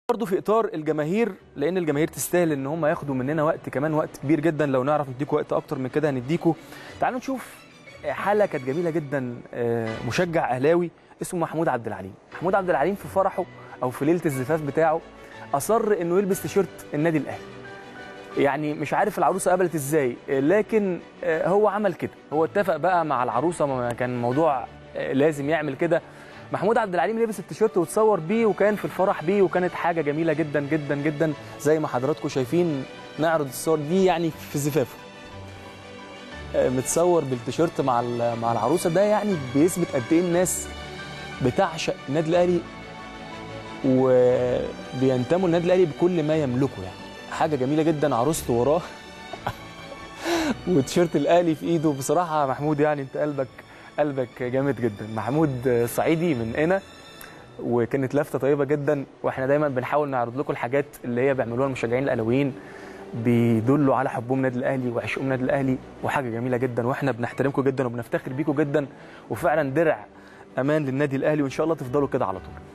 برضه في اطار الجماهير لان الجماهير تستاهل ان هم ياخدوا مننا وقت كمان وقت كبير جدا لو نعرف نديكوا وقت اكتر من كده هنديكوا تعالوا نشوف حاله كانت جميله جدا آه، مشجع اهلاوي اسمه محمود عبد العليم محمود عبد العليم في فرحه او في ليله الزفاف بتاعه اصر انه يلبس تيشيرت النادي الاهلي يعني مش عارف العروسه قبلت ازاي آه، لكن آه، هو عمل كده هو اتفق بقى مع العروسه ما كان موضوع آه، لازم يعمل كده محمود عبد العليم لبس التيشيرت وتصور بيه وكان في الفرح بيه وكانت حاجه جميله جدا جدا جدا زي ما حضراتكم شايفين نعرض الصور دي يعني في زفافه آه، متصور بالتيشيرت مع ال- مع العروسه ده يعني بيثبت قد ايه الناس بتعشق النادي الاهلي وبينتموا للنادي الاهلي بكل ما يملكه يعني حاجه جميله جدا عروسته وراه وتيشيرت الاهلي في ايده بصراحه محمود يعني انت قلبك قلبك جامد جدا محمود صعيدي من هنا وكانت لفته طيبه جدا واحنا دايما بنحاول نعرض لكم الحاجات اللي هي بيعملوها المشجعين الاهلاويين بيدلوا على حبهم النادي الاهلي وعشقهم النادي الاهلي وحاجه جميله جدا واحنا بنحترمكم جدا وبنفتخر بيكم جدا وفعلا درع امان للنادي الاهلي وان شاء الله تفضلوا كده على طول